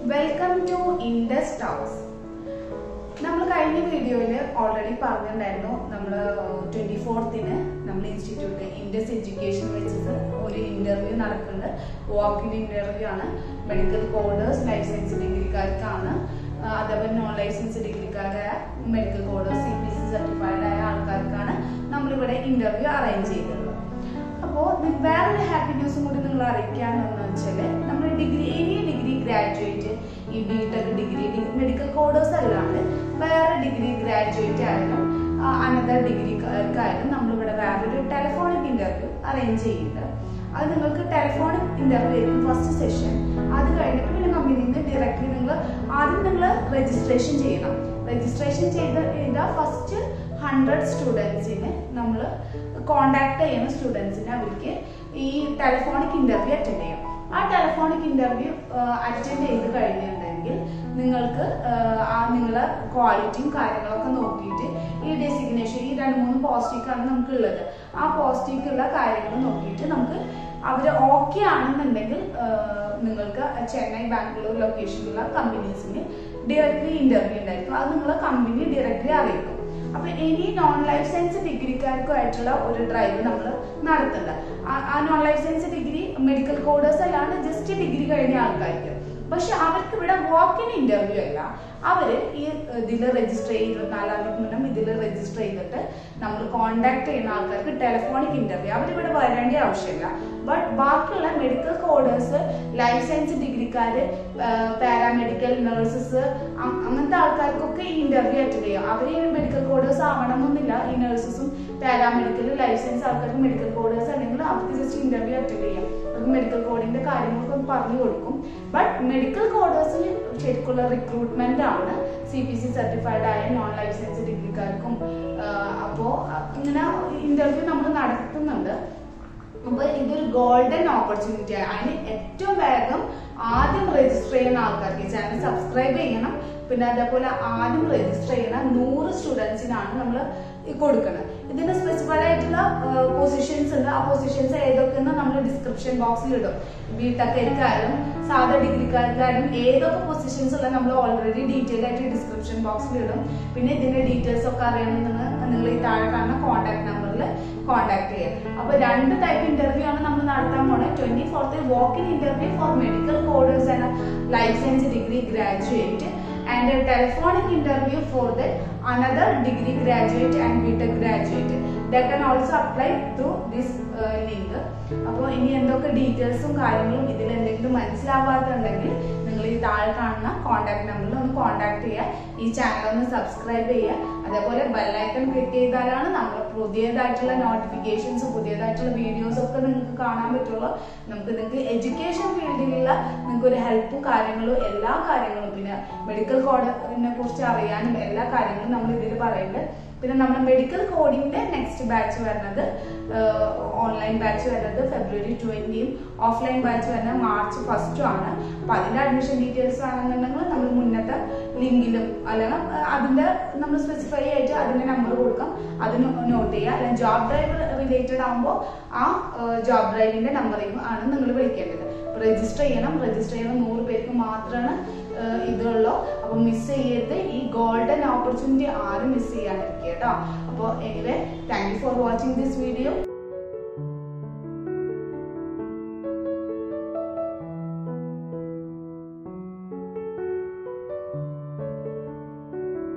welcome to Indus ടൗസ് നമ്മൾ കഴിഞ്ഞ വീഡിയോയിൽ ഓൾറെഡി പറഞ്ഞിട്ടുണ്ടായിരുന്നു നമ്മൾ ട്വന്റി ഫോർത്തിന് നമ്മൾ ഇൻസ്റ്റിറ്റ്യൂട്ട് ഇൻഡസ് എഡ്യൂക്കേഷൻ വെച്ചിട്ട് ഒരു ഇന്റർവ്യൂ നടക്കുന്നുണ്ട് വാക്കിൻ ഇന്റർവ്യൂ ആണ് മെഡിക്കൽ കോഡേഴ്സ് ലൈഫ് സയൻസ് ഡിഗ്രിക്കാർക്കാണ് ആ, അതേപോലെ നോൺ ലൈസൻസ് ഡിഗ്രിക്കാരായ medical coders C P C certified ആയ ആൾക്കാർക്കാണ് നമ്മളിവിടെ ഇന്റർവ്യൂ അറേഞ്ച് ചെയ്തിട്ടുള്ളത് അപ്പോൾ വേറൊരു ഹാപ്പി ന്യൂസും കൂടി നിങ്ങൾ അറിയിക്കാന്ന് വെച്ചാൽ നമ്മൾ ഡിഗ്രി എനി ഡിഗ്രി ഗ്രാജുവേറ്റ് ഈ B tech degree medical coders അല്ലാണ്ട് വേറെ ഡിഗ്രി ഗ്രാജുവേറ്റ് ആയാലും അനന്തർ ഡിഗ്രിക്കാർക്കായാലും നമ്മളിവിടെ വേറൊരു ടെലിഫോണിക് ഇന്റർവ്യൂ അറേഞ്ച് ചെയ്യുന്നുണ്ട് അത് നിങ്ങൾക്ക് ടെലിഫോണിക് ഇന്റർവ്യൂ ആയിരിക്കും ഫസ്റ്റ് സെഷൻ അത് കഴിഞ്ഞിട്ട് പിന്നെ കമ്പനിയിൽ നിന്ന് ഡയറക്റ്റ്ലി നിങ്ങൾ ആദ്യം നിങ്ങൾ രജിസ്ട്രേഷൻ ചെയ്യണം രജിസ്ട്രേഷൻ ചെയ്ത് ചെയ്ത ഫസ്റ്റ് ഹൺഡ്രഡ് സ്റ്റുഡൻസിന് നമ്മൾ കോണ്ടാക്ട് ചെയ്യുന്ന സ്റ്റുഡൻസിന് അവർക്ക് ഈ ടെലിഫോണിക് ഇന്റർവ്യൂ അറ്റൻഡ് ചെയ്യാം ആ ടെലിഫോണിക് ഇന്റർവ്യൂ അറ്റൻഡ് ചെയ്ത് കഴിഞ്ഞിട്ടുണ്ടെങ്കിൽ നിങ്ങൾക്ക് ആഹ്, ആ നിങ്ങളെ ക്വാളിറ്റിയും കാര്യങ്ങളൊക്കെ നോക്കിയിട്ട് ഈ ഡെസിഗ്നേഷൻ ഈ രണ്ട് മൂന്ന് പോസ്റ്റിക്കാണ് നമുക്ക് ഉള്ളത് ആ പോസ്റ്റിക്കുള്ള കാര്യങ്ങൾ നോക്കിയിട്ട് നമുക്ക് അവർ ഓക്കെ ആണെന്നുണ്ടെങ്കിൽ ആഹ്, നിങ്ങൾക്ക് ചെന്നൈ ബാംഗ്ലൂർ ലൊക്കേഷനിലുള്ള കമ്പനീസിന് ഡയറക്റ്റ്ലി ഇന്റർവ്യൂ ഉണ്ടായിരിക്കും അത് നിങ്ങളെ കമ്പനി ഡയറക്റ്റ്ലി അറിയിക്കും അപ്പൊ ഇനി നോൺ ലൈഫ് സയൻസ് ഡിഗ്രിക്കാർക്കുമായിട്ടുള്ള ഒരു ഡ്രൈവ് നമ്മൾ നടത്തുന്നുണ്ട് ആ- ആ non life science degree medical coders അല്ലാണ്ട് ജസ്റ്റ് ഡിഗ്രി കഴിഞ്ഞ ആൾക്കാർക്ക് പക്ഷെ അവർക്ക് ഇവിടെ വാക്കിൻ ഇന്റർവ്യൂ അല്ല അവര് ഈ ഇതിൽ രജിസ്റ്റർ ചെയ്ത് ഇരുപത്തിനാലാം തീയതി മുന്നേ ഇതിൽ രജിസ്റ്റർ ചെയ്തിട്ട് നമ്മൾ കോണ്ടാക്ട് ചെയ്യുന്ന ആൾക്കാർക്ക് ടെലിഫോണിക് ഇന്റർവ്യൂ അവരിവിടെ വരേണ്ട ആവശ്യമില്ല ബട്ട് ബാക്കിയുള്ള മെഡിക്കൽ കോഡേഴ്സ് ലൈഫ് സയൻസ് ഡിഗ്രിക്കാര് പാരാമെഡിക്കൽ നഴ്സസ് അങ്ങനത്തെ ആൾക്കാർക്കൊക്കെ ഈ ഇന്റർവ്യൂ അറ്റൻഡ് ചെയ്യാം അവർ മെഡിക്കൽ കോഡേഴ്സ് ആവണമെന്നൊന്നുമില്ല ഈ നഴ്സസും പാരാമെഡിക്കൽ ലൈഫ് സയൻസ് ആൾക്കാർക്ക് മെഡിക്കൽ കോഡേഴ്സ് അല്ലെങ്കിൽ അവർക്ക് ജസ്റ്റ് ഇന്റർവ്യൂ അറ്റൻഡ് ചെയ്യാം അവർക്ക് മെഡിക്കൽ കോഡിന്റെ കാര്യങ്ങളൊക്കെ പറഞ്ഞു കൊടുക്കും ബട്ട് മെഡിക്കൽ കോഡേഴ്സിന് ശരിക്കുള്ള റിക്രൂട്ട്മെന്റ് ആണ് സി പി സി സർട്ടിഫൈഡ് ആയ നോൺ ലൈഫ് സയൻസ് ഡിഗ്രിക്കാർക്കും അപ്പോൾ ഇങ്ങനെ ഇന്റർവ്യൂ നമ്മൾ നടത്തുന്നുണ്ട് അപ്പൊ ഇതൊരു ഗോൾഡൻ ഓപ്പർച്യൂണിറ്റി ആണ് അതിന് ഏറ്റവും വേഗം ആദ്യം രജിസ്റ്റർ ചെയ്യുന്ന ആൾക്കാർക്ക് ഈ ചാനൽ സബ്സ്ക്രൈബ് ചെയ്യണം പിന്നെ അതേപോലെ ആദ്യം രജിസ്റ്റർ ചെയ്യുന്ന നൂറ് സ്റ്റുഡൻസിനാണ് നമ്മൾ കൊടുക്കുന്നത് ഇതിന്റെ സ്പെസിഫൈഡ് ആയിട്ടുള്ള പൊസിഷൻസ് ഉണ്ട് ആ പൊസിഷൻസ് ഏതൊക്കെയെന്ന് നമ്മൾ ഡിസ്ക്രിപ്ഷൻ ബോക്സിൽ ഇടും ബി ടെക്കായാലും സാധാ ഡിഗ്രിക്കാർക്കായാലും ഏതൊക്കെ പൊസിഷൻസ് ഉള്ള നമ്മൾ ഓൾറെഡി ഡീറ്റെയിൽ ആയിട്ട് ഡിസ്ക്രിപ്ഷൻ ബോക്സിൽ ഇടും പിന്നെ ഇതിന്റെ ഡീറ്റെയിൽസ് ഒക്കെ അറിയണമെന്ന് നിങ്ങൾ ഈ താഴെ കാണുന്ന കോൺടാക്ട് നമ്പറിൽ കോൺടാക്ട് ചെയ്യാം അപ്പൊ രണ്ട് ടൈപ്പ് ഇന്റർവ്യൂ ആണ് നമ്മൾ നടത്താൻ പോണത് twenty fourth walk in interview for medical coders and life science degree graduate and a telephonic interview for the another degree graduate and BTech graduate that can also apply through this uh, link അപ്പോൾ ഇനി എന്തൊക്കെ ഡീറ്റെയിൽസും കാര്യങ്ങളും ഇതിൽ എന്തെങ്കിലും മനസ്സിലാവാത്തുണ്ടെങ്കിൽ നിങ്ങൾ ഈ താഴെ കാണുന്ന കോൺടാക്ട് നമ്പറിൽ ഒന്ന് കോൺടാക്ട് ചെയ്യുക ഈ ചാനൽ ഒന്ന് സബ്സ്ക്രൈബ് ചെയ്യുക അതേപോലെ ബെല്ലൈക്കൺ ക്ലിക്ക് ചെയ്താലാണ് നമ്മൾ പുതിയതായിട്ടുള്ള നോട്ടിഫിക്കേഷൻസ് പുതിയതായിട്ടുള്ള വീഡിയോസ് ഒക്കെ നിങ്ങൾക്ക് കാണാൻ പറ്റുള്ളൂ നമുക്ക് നിങ്ങൾക്ക് എഡ്യൂക്കേഷൻ ഫീൽഡിലുള്ള നിങ്ങൾക്ക് ഒരു ഹെൽപ്പും കാര്യങ്ങളും എല്ലാ കാര്യങ്ങളും പിന്നെ മെഡിക്കൽ കോഡിനെ കുറിച്ച് അറിയാനും എല്ലാ കാര്യങ്ങളും നമ്മൾ ഇതിൽ പറയുന്നുണ്ട് പിന്നെ നമ്മുടെ മെഡിക്കൽ കോഡിന്റെ നെക്സ്റ്റ് ബാച്ച് വരുന്നത് ഓൺലൈൻ ബാച്ച് വരുന്നത് ഫെബ്രുവരി ട്വന്റിയും ഓഫ്ലൈൻ ബാച്ച് വരുന്നത് മാർച്ച് ഫസ്റ്റും ആണ് അപ്പൊ അതിന്റെ അഡ്മിഷൻ ഡീറ്റെയിൽസ് ആണെന്നുണ്ടെങ്കിൽ നമ്മൾ മുന്നത്തെ ലിങ്കിലും അല്ലെങ്കിൽ അതിന്റെ നമ്മൾ സ്പെസിഫൈ ആയിട്ട് അതിന്റെ നമ്പർ കൊടുക്കാം അത് നോട്ട് ചെയ്യുക അല്ലെങ്കിൽ ജോബ് ഡ്രൈവ് റിലേറ്റഡ് ആകുമ്പോൾ ആ ജോബ് ഡ്രൈവിന്റെ നമ്പറിങ് ആണ് നിങ്ങൾ വിളിക്കേണ്ടത് രജിസ്റ്റർ ചെയ്യണം രജിസ്റ്റർ ചെയ്യുന്ന നൂറ് പേർക്ക് മാത്രമാണ് ഏഹ് ഇതുള്ളൂ അപ്പൊ മിസ് ചെയ്യരുത് ഈ ഗോൾഡൻ ഓപ്പർച്യൂണിറ്റി ആരും മിസ് ചെയ്യാണ്ടിരിക്കുക കേട്ടോ അപ്പോൾ anyway thank you for watching this video